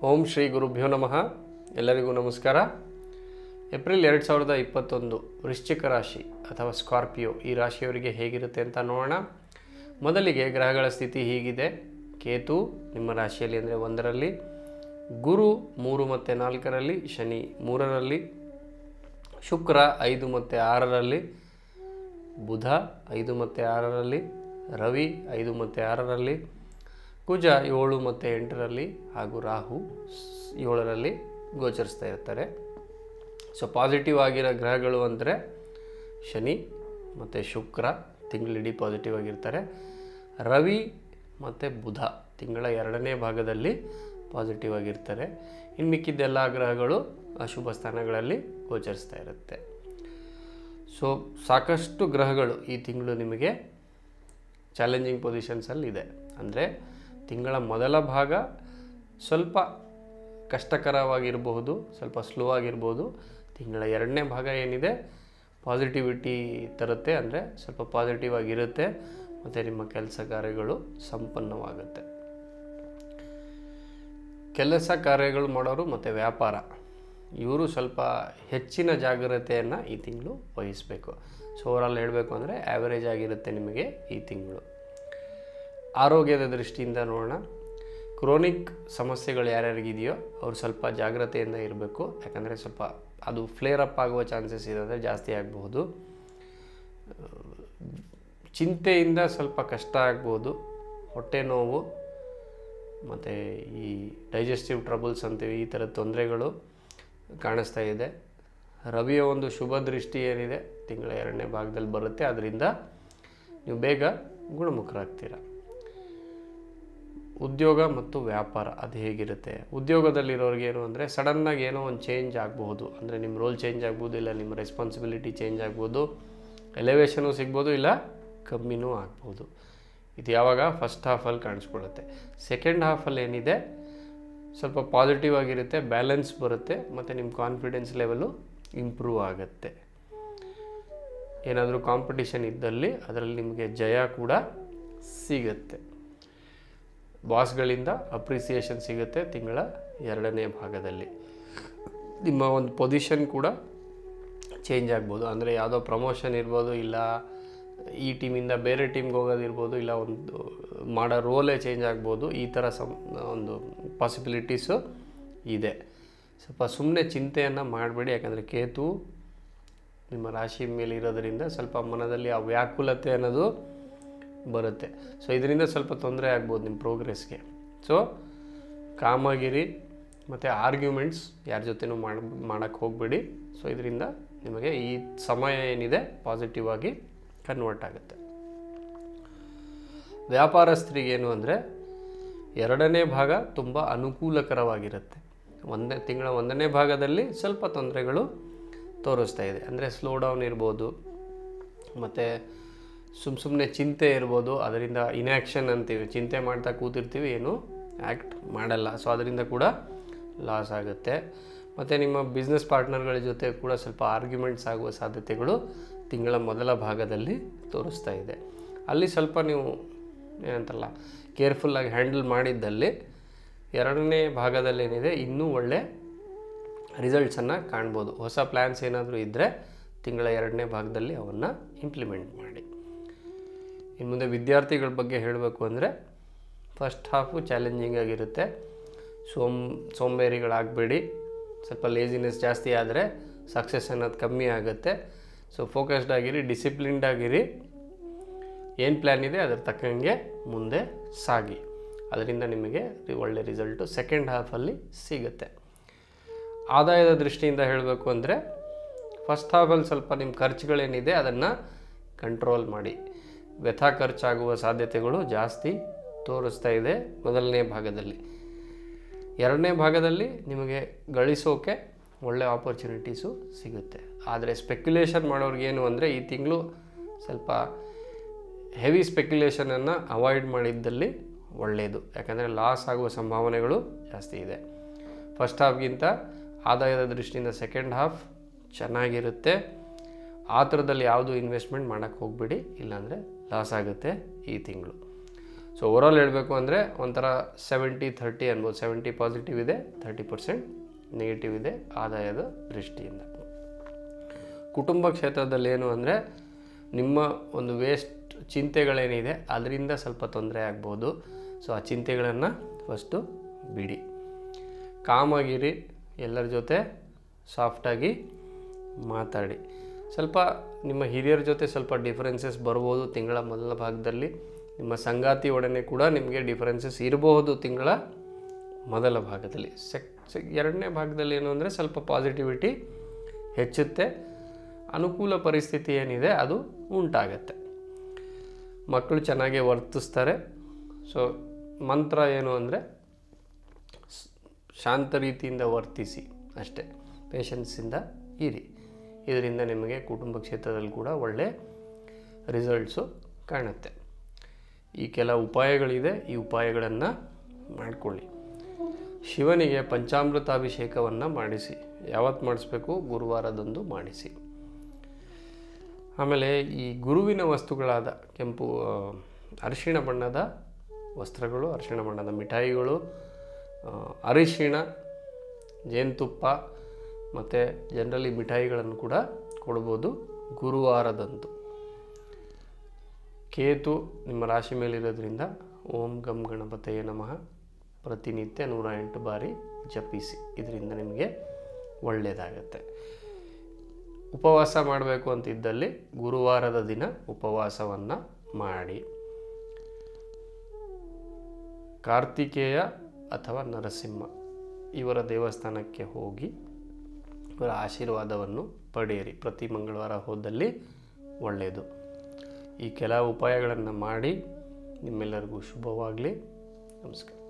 ಓಂ ಶ್ರೀ ಗುರುಭ್ಯೋ ನಮಃ ಎಲ್ಲರಿಗೂ ನಮಸ್ಕಾರ ಏಪ್ರಿಲ್ ಎರಡು ಸಾವಿರದ ಇಪ್ಪತ್ತೊಂದು ವೃಶ್ಚಿಕ ರಾಶಿ ಅಥವಾ ಸ್ಕಾರ್ಪಿಯೋ ಈ ರಾಶಿಯವರಿಗೆ ಹೇಗಿರುತ್ತೆ ಅಂತ ನೋಡೋಣ ಮೊದಲಿಗೆ ಗ್ರಹಗಳ ಸ್ಥಿತಿ ಹೀಗಿದೆ ಕೇತು ನಿಮ್ಮ ರಾಶಿಯಲ್ಲಿ ಅಂದರೆ ಒಂದರಲ್ಲಿ ಗುರು ಮೂರು ಮತ್ತು ನಾಲ್ಕರಲ್ಲಿ ಶನಿ ಮೂರರಲ್ಲಿ ಶುಕ್ರ ಐದು ಮತ್ತು ಆರರಲ್ಲಿ ಬುಧ ಐದು ಮತ್ತು ಆರರಲ್ಲಿ ರವಿ ಐದು ಮತ್ತು ಆರರಲ್ಲಿ ಕುಜ ಏಳು ಮತ್ತು ಎಂಟರಲ್ಲಿ ಹಾಗೂ ರಾಹು ಸ್- ಏಳರಲ್ಲಿ ಗೋಚರಿಸ್ತಾ ಇರ್ತಾರೆ ಸೊ ಪಾಸಿಟಿವ್ ಆಗಿರೋ ಗ್ರಹಗಳು ಅಂದರೆ ಶನಿ ಮತ್ತು ಶುಕ್ರ ತಿಂಗಳಿಡೀ ಪಾಸಿಟಿವ್ ಆಗಿರ್ತಾರೆ ರವಿ ಮತ್ತು ಬುಧ ತಿಂಗಳ ಎರಡನೇ ಭಾಗದಲ್ಲಿ ಪಾಸಿಟಿವ್ ಆಗಿರ್ತಾರೆ ಇನ್ನು ಮಿಕ್ಕಿದ್ದೆಲ್ಲ ಗ್ರಹಗಳು ಅಶುಭ ಸ್ಥಾನಗಳಲ್ಲಿ ಗೋಚರಿಸ್ತಾ ಇರುತ್ತೆ ಸೊ ಸಾಕಷ್ಟು ಗ್ರಹಗಳು ಈ ತಿಂಗಳು ನಿಮಗೆ ಚಾಲೆಂಜಿಂಗ್ ಪೊಸಿಷನ್ಸಲ್ಲಿ ಇದೆ ಅಂದರೆ ತಿಂಗಳ ಮೊದಲ ಭಾಗ ಸ್ವಲ್ಪ ಕಷ್ಟಕರವಾಗಿರಬಹುದು ಸ್ವಲ್ಪ ಸ್ಲೋ ಆಗಿರ್ಬೋದು ತಿಂಗಳ ಎರಡನೇ ಭಾಗ ಏನಿದೆ ಪಾಸಿಟಿವಿಟಿ ತರುತ್ತೆ ಅಂದರೆ ಸ್ವಲ್ಪ ಪಾಸಿಟಿವ್ ಆಗಿರುತ್ತೆ ಮತ್ತು ನಿಮ್ಮ ಕೆಲಸ ಕಾರ್ಯಗಳು ಸಂಪನ್ನವಾಗುತ್ತೆ ಕೆಲಸ ಕಾರ್ಯಗಳು ಮಾಡೋರು ಮತ್ತು ವ್ಯಾಪಾರ ಇವರು ಸ್ವಲ್ಪ ಹೆಚ್ಚಿನ ಜಾಗ್ರತೆಯನ್ನು ಈ ತಿಂಗಳು ವಹಿಸಬೇಕು ಸೊ ಓವರಾಲ್ ಹೇಳಬೇಕು ಅಂದರೆ ಆ್ಯಾವರೇಜ್ ಆಗಿರುತ್ತೆ ನಿಮಗೆ ಈ ತಿಂಗಳು ಆರೋಗ್ಯದ ದೃಷ್ಟಿಯಿಂದ ನೋಡೋಣ ಕ್ರೋನಿಕ್ ಸಮಸ್ಯೆಗಳು ಯಾರ್ಯಾರಿಗಿದೆಯೋ ಅವ್ರು ಸ್ವಲ್ಪ ಜಾಗ್ರತೆಯಿಂದ ಇರಬೇಕು ಯಾಕಂದರೆ ಸ್ವಲ್ಪ ಅದು ಫ್ಲೇರ್ ಅಪ್ ಆಗುವ ಚಾನ್ಸಸ್ ಇರೋದ್ರೆ ಜಾಸ್ತಿ ಆಗಬಹುದು ಚಿಂತೆಯಿಂದ ಸ್ವಲ್ಪ ಕಷ್ಟ ಆಗ್ಬೋದು ಹೊಟ್ಟೆ ನೋವು ಮತ್ತು ಈ ಡೈಜೆಸ್ಟಿವ್ ಟ್ರಬಲ್ಸ್ ಅಂತೀವಿ ಈ ಥರದ ತೊಂದರೆಗಳು ಕಾಣಿಸ್ತಾ ಇದೆ ರವಿಯ ಒಂದು ಶುಭ ದೃಷ್ಟಿ ಏನಿದೆ ತಿಂಗಳ ಎರಡನೇ ಭಾಗದಲ್ಲಿ ಬರುತ್ತೆ ಅದರಿಂದ ನೀವು ಬೇಗ ಗುಣಮುಖರಾಗ್ತೀರ ಉದ್ಯೋಗ ಮತ್ತು ವ್ಯಾಪಾರ ಅದು ಹೇಗಿರುತ್ತೆ ಉದ್ಯೋಗದಲ್ಲಿರೋರಿಗೆ ಏನು ಅಂದರೆ ಸಡನ್ನಾಗಿ ಏನೋ ಒಂದು ಚೇಂಜ್ ಆಗಬಹುದು ಅಂದರೆ ನಿಮ್ಮ ರೋಲ್ ಚೇಂಜ್ ಆಗ್ಬೋದು ಇಲ್ಲ ನಿಮ್ಮ ರೆಸ್ಪಾನ್ಸಿಬಿಲಿಟಿ ಚೇಂಜ್ ಆಗ್ಬೋದು ಎಲಿವೇಶನು ಸಿಗ್ಬೋದು ಇಲ್ಲ ಕಮ್ಮಿನೂ ಆಗ್ಬೋದು ಇದು ಯಾವಾಗ ಫಸ್ಟ್ ಹಾಫಲ್ಲಿ ಕಾಣಿಸ್ಕೊಳ್ಳುತ್ತೆ ಸೆಕೆಂಡ್ ಹಾಫಲ್ಲಿ ಏನಿದೆ ಸ್ವಲ್ಪ ಪಾಸಿಟಿವ್ ಆಗಿರುತ್ತೆ ಬ್ಯಾಲೆನ್ಸ್ ಬರುತ್ತೆ ಮತ್ತು ನಿಮ್ಮ ಕಾನ್ಫಿಡೆನ್ಸ್ ಲೆವೆಲು ಇಂಪ್ರೂವ್ ಆಗುತ್ತೆ ಏನಾದರೂ ಕಾಂಪಿಟಿಷನ್ ಇದ್ದಲ್ಲಿ ಅದರಲ್ಲಿ ನಿಮಗೆ ಜಯ ಕೂಡ ಸಿಗುತ್ತೆ ಬಾಸ್ಗಳಿಂದ ಅಪ್ರಿಸಿಯೇಷನ್ ಸಿಗುತ್ತೆ ತಿಂಗಳ ಎರಡನೇ ಭಾಗದಲ್ಲಿ ನಿಮ್ಮ ಒಂದು ಪೊಸಿಷನ್ ಕೂಡ ಚೇಂಜ್ ಆಗ್ಬೋದು ಅಂದರೆ ಯಾವುದೋ ಪ್ರಮೋಷನ್ ಇರ್ಬೋದು ಇಲ್ಲ ಈ ಟೀಮಿಂದ ಬೇರೆ ಟೀಮ್ಗೆ ಹೋಗೋದಿರ್ಬೋದು ಇಲ್ಲ ಒಂದು ಮಾಡೋ ರೋಲೇ ಚೇಂಜ್ ಆಗ್ಬೋದು ಈ ಥರ ಸಂ ಒಂದು ಪಾಸಿಬಿಲಿಟೀಸು ಇದೆ ಸ್ವಲ್ಪ ಸುಮ್ಮನೆ ಚಿಂತೆಯನ್ನು ಮಾಡಬೇಡಿ ಯಾಕಂದರೆ ಕೇತು ನಿಮ್ಮ ರಾಶಿ ಮೇಲೆ ಇರೋದರಿಂದ ಸ್ವಲ್ಪ ಮನದಲ್ಲಿ ಆ ವ್ಯಾಕುಲತೆ ಅನ್ನೋದು ಬರುತ್ತೆ ಸೊ ಇದರಿಂದ ಸ್ವಲ್ಪ ತೊಂದರೆ ಆಗ್ಬೋದು ನಿಮ್ಮ ಪ್ರೋಗ್ರೆಸ್ಗೆ ಸೊ ಕಾಮಾಗಿರಿ ಮತ್ತು ಆರ್ಗ್ಯುಮೆಂಟ್ಸ್ ಯಾರ ಜೊತೆನೂ ಮಾಡ ಮಾಡೋಕ್ಕೆ ಹೋಗಬೇಡಿ ಸೊ ಇದರಿಂದ ನಿಮಗೆ ಈ ಸಮಯ ಏನಿದೆ ಪಾಸಿಟಿವ್ ಆಗಿ ಕನ್ವರ್ಟ್ ಆಗುತ್ತೆ ವ್ಯಾಪಾರಸ್ಥರಿಗೇನು ಅಂದರೆ ಎರಡನೇ ಭಾಗ ತುಂಬ ಅನುಕೂಲಕರವಾಗಿರುತ್ತೆ ಒಂದೇ ತಿಂಗಳ ಒಂದನೇ ಭಾಗದಲ್ಲಿ ಸ್ವಲ್ಪ ತೊಂದರೆಗಳು ತೋರಿಸ್ತಾ ಇದೆ ಅಂದರೆ ಸ್ಲೋ ಡೌನ್ ಇರ್ಬೋದು ಮತ್ತು ಸುಮ್ಮ ಸುಮ್ಮನೆ ಚಿಂತೆ ಇರ್ಬೋದು ಅದರಿಂದ ಇನ್ಯಾಕ್ಷನ್ ಅಂತೀವಿ ಚಿಂತೆ ಮಾಡ್ತಾ ಕೂತಿರ್ತೀವಿ ಏನು ಆ್ಯಕ್ಟ್ ಮಾಡಲ್ಲ ಸೊ ಅದರಿಂದ ಕೂಡ ಲಾಸ್ ಆಗುತ್ತೆ ಮತ್ತು ನಿಮ್ಮ ಬಿಸ್ನೆಸ್ ಪಾರ್ಟ್ನರ್ಗಳ ಜೊತೆ ಕೂಡ ಸ್ವಲ್ಪ ಆರ್ಗ್ಯುಮೆಂಟ್ಸ್ ಆಗುವ ಸಾಧ್ಯತೆಗಳು ತಿಂಗಳ ಮೊದಲ ಭಾಗದಲ್ಲಿ ತೋರಿಸ್ತಾ ಇದೆ ಅಲ್ಲಿ ಸ್ವಲ್ಪ ನೀವು ಏನಂತಲ್ಲ ಕೇರ್ಫುಲ್ಲಾಗಿ ಹ್ಯಾಂಡಲ್ ಮಾಡಿದ್ದಲ್ಲಿ ಎರಡನೇ ಭಾಗದಲ್ಲಿ ಏನಿದೆ ಇನ್ನೂ ಒಳ್ಳೆ ರಿಸಲ್ಟ್ಸನ್ನು ಕಾಣ್ಬೋದು ಹೊಸ ಪ್ಲ್ಯಾನ್ಸ್ ಏನಾದರೂ ಇದ್ದರೆ ತಿಂಗಳ ಎರಡನೇ ಭಾಗದಲ್ಲಿ ಅವನ್ನು ಇಂಪ್ಲಿಮೆಂಟ್ ಮಾಡಿ ಇನ್ನು ಮುಂದೆ ವಿದ್ಯಾರ್ಥಿಗಳ ಬಗ್ಗೆ ಹೇಳಬೇಕು ಅಂದರೆ ಫಸ್ಟ್ ಹಾಫು ಚಾಲೆಂಜಿಂಗ್ ಆಗಿರುತ್ತೆ ಸೋಮ್ ಸೋಂಬೇರಿಗಳಾಗಬೇಡಿ ಸ್ವಲ್ಪ ಲೇಸಿನೆಸ್ ಜಾಸ್ತಿ ಆದರೆ ಸಕ್ಸಸ್ ಅನ್ನೋದು ಕಮ್ಮಿ ಆಗುತ್ತೆ ಸೊ ಫೋಕಸ್ಡ್ ಆಗಿರಿ ಡಿಸಿಪ್ಲಿನ್ಡ್ ಆಗಿರಿ ಏನು ಪ್ಲ್ಯಾನ್ ಇದೆ ಅದರ ತಕ್ಕಂಗೆ ಮುಂದೆ ಸಾಗಿ ಅದರಿಂದ ನಿಮಗೆ ಒಳ್ಳೆ ರಿಸಲ್ಟು ಸೆಕೆಂಡ್ ಹಾಫಲ್ಲಿ ಸಿಗುತ್ತೆ ಆದಾಯದ ದೃಷ್ಟಿಯಿಂದ ಹೇಳಬೇಕು ಅಂದರೆ ಫಸ್ಟ್ ಹಾಫಲ್ಲಿ ಸ್ವಲ್ಪ ನಿಮ್ಮ ಖರ್ಚುಗಳೇನಿದೆ ಅದನ್ನು ಕಂಟ್ರೋಲ್ ಮಾಡಿ ವ್ಯಥಾ ಖರ್ಚಾಗುವ ಸಾಧ್ಯತೆಗಳು ಜಾಸ್ತಿ ತೋರಿಸ್ತಾ ಇದೆ ಮೊದಲನೇ ಭಾಗದಲ್ಲಿ ಎರಡನೇ ಭಾಗದಲ್ಲಿ ನಿಮಗೆ ಗಳಿಸೋಕೆ ಒಳ್ಳೆ ಆಪರ್ಚುನಿಟೀಸು ಸಿಗುತ್ತೆ ಆದರೆ ಸ್ಪೆಕ್ಯುಲೇಷನ್ ಮಾಡೋರಿಗೇನು ಅಂದರೆ ಈ ತಿಂಗಳು ಸ್ವಲ್ಪ ಹೆವಿ ಸ್ಪೆಕ್ಯುಲೇಷನನ್ನು ಅವಾಯ್ಡ್ ಮಾಡಿದ್ದಲ್ಲಿ ಒಳ್ಳೆಯದು ಯಾಕಂದರೆ ಲಾಸ್ ಆಗುವ ಸಂಭಾವನೆಗಳು ಜಾಸ್ತಿ ಇದೆ ಫಸ್ಟ್ ಹಾಫ್ಗಿಂತ ಆದಾಯದ ದೃಷ್ಟಿಯಿಂದ ಸೆಕೆಂಡ್ ಹಾಫ್ ಚೆನ್ನಾಗಿರುತ್ತೆ ಆ ಥರದಲ್ಲಿ ಯಾವುದು ಇನ್ವೆಸ್ಟ್ಮೆಂಟ್ ಮಾಡೋಕ್ಕೆ ಹೋಗ್ಬೇಡಿ ಇಲ್ಲಾಂದರೆ ಲಾಸ್ ಆಗುತ್ತೆ ಈ ತಿಂಗಳು ಸೊ ಓವರಾಲ್ ಹೇಳಬೇಕು ಅಂದರೆ ಒಂಥರ ಸೆವೆಂಟಿ ಥರ್ಟಿ ಅನ್ಬೋದು ಸೆವೆಂಟಿ ಪಾಸಿಟಿವ್ ಇದೆ ಥರ್ಟಿ ಪರ್ಸೆಂಟ್ ನೆಗೆಟಿವ್ ಇದೆ ಆದಾಯದ ದೃಷ್ಟಿಯಿಂದ ಕುಟುಂಬ ಕ್ಷೇತ್ರದಲ್ಲಿ ಏನು ಅಂದರೆ ನಿಮ್ಮ ಒಂದು ವೇಸ್ಟ್ ಚಿಂತೆಗಳೇನಿದೆ ಅದರಿಂದ ಸ್ವಲ್ಪ ತೊಂದರೆ ಆಗ್ಬೋದು ಸೊ ಆ ಚಿಂತೆಗಳನ್ನು ಫಸ್ಟು ಬಿಡಿ ಕಾಮಾಗಿರಿ ಎಲ್ಲರ ಜೊತೆ ಸಾಫ್ಟಾಗಿ ಮಾತಾಡಿ ಸ್ವಲ್ಪ ನಿಮ್ಮ ಹಿರಿಯರ ಜೊತೆ ಸ್ವಲ್ಪ ಡಿಫರೆನ್ಸಸ್ ಬರ್ಬೋದು ತಿಂಗಳ ಮೊದಲ ಭಾಗದಲ್ಲಿ ನಿಮ್ಮ ಸಂಗಾತಿ ಒಡನೆ ಕೂಡ ನಿಮಗೆ ಡಿಫರೆನ್ಸಸ್ ಇರಬಹುದು ತಿಂಗಳ ಮೊದಲ ಭಾಗದಲ್ಲಿ ಸೆಕ್ ಸೆಕ್ ಎರಡನೇ ಭಾಗದಲ್ಲಿ ಏನು ಅಂದರೆ ಸ್ವಲ್ಪ ಪಾಸಿಟಿವಿಟಿ ಹೆಚ್ಚುತ್ತೆ ಅನುಕೂಲ ಪರಿಸ್ಥಿತಿ ಏನಿದೆ ಅದು ಉಂಟಾಗತ್ತೆ ಮಕ್ಕಳು ಚೆನ್ನಾಗಿ ವರ್ತಿಸ್ತಾರೆ ಸೊ ಮಂತ್ರ ಏನು ಅಂದರೆ ಶಾಂತ ರೀತಿಯಿಂದ ವರ್ತಿಸಿ ಅಷ್ಟೇ ಪೇಷನ್ಸಿಂದ ಇರಿ ಇದರಿಂದ ನಿಮಗೆ ಕುಟುಂಬ ಕ್ಷೇತ್ರದಲ್ಲಿ ಕೂಡ ಒಳ್ಳೆ ರಿಸಲ್ಟ್ಸು ಕಾಣುತ್ತೆ ಈ ಕೆಲ ಉಪಾಯಗಳಿದೆ ಈ ಉಪಾಯಗಳನ್ನು ಮಾಡಿಕೊಳ್ಳಿ ಶಿವನಿಗೆ ಪಂಚಾಮೃತಾಭಿಷೇಕವನ್ನು ಮಾಡಿಸಿ ಯಾವತ್ತು ಮಾಡಿಸ್ಬೇಕು ಗುರುವಾರದಂದು ಮಾಡಿಸಿ ಆಮೇಲೆ ಈ ಗುರುವಿನ ವಸ್ತುಗಳಾದ ಕೆಂಪು ಆ, ಅರಿಶಿಣ ಬಣ್ಣದ ವಸ್ತ್ರಗಳು ಅರಿಶಿಣ ಬಣ್ಣದ ಮಿಠಾಯಿಗಳು ಆ, ಅರಿಶಿಣ ಜೇನುತುಪ್ಪ ಮತ್ತು ಜನರಲಿ ಮಿಠಾಯಿಗಳನ್ನು ಕೂಡ ಕೊಡ್ಬೋದು ಗುರುವಾರದಂದು ಕೇತು ನಿಮ್ಮ ರಾಶಿ ಮೇಲಿರೋದ್ರಿಂದ ಓಂ ಗಂ ಗಣಪತಯೇ ನಮಃ ಪ್ರತಿನಿತ್ಯ ನೂರ ಎಂಟು ಬಾರಿ ಜಪಿಸಿ ಇದರಿಂದ ನಿಮಗೆ ಒಳ್ಳೆಯದಾಗತ್ತೆ ಉಪವಾಸ ಮಾಡಬೇಕು ಅಂತಿದ್ದಲ್ಲಿ ಗುರುವಾರದ ದಿನ ಉಪವಾಸವನ್ನು ಮಾಡಿ ಕಾರ್ತಿಕೇಯ ಅಥವಾ ನರಸಿಂಹ ಇವರ ದೇವಸ್ಥಾನಕ್ಕೆ ಹೋಗಿ ಇವರ ಆಶೀರ್ವಾದವನ್ನು ಪಡೆಯಿರಿ ಪ್ರತಿ ಮಂಗಳವಾರ ಹೋದಲ್ಲಿ ಒಳ್ಳೆಯದು ಈ ಕೆಲ ಉಪಾಯಗಳನ್ನು ಮಾಡಿ ನಿಮ್ಮೆಲ್ಲರಿಗೂ ಶುಭವಾಗಲಿ ನಮಸ್ಕಾರ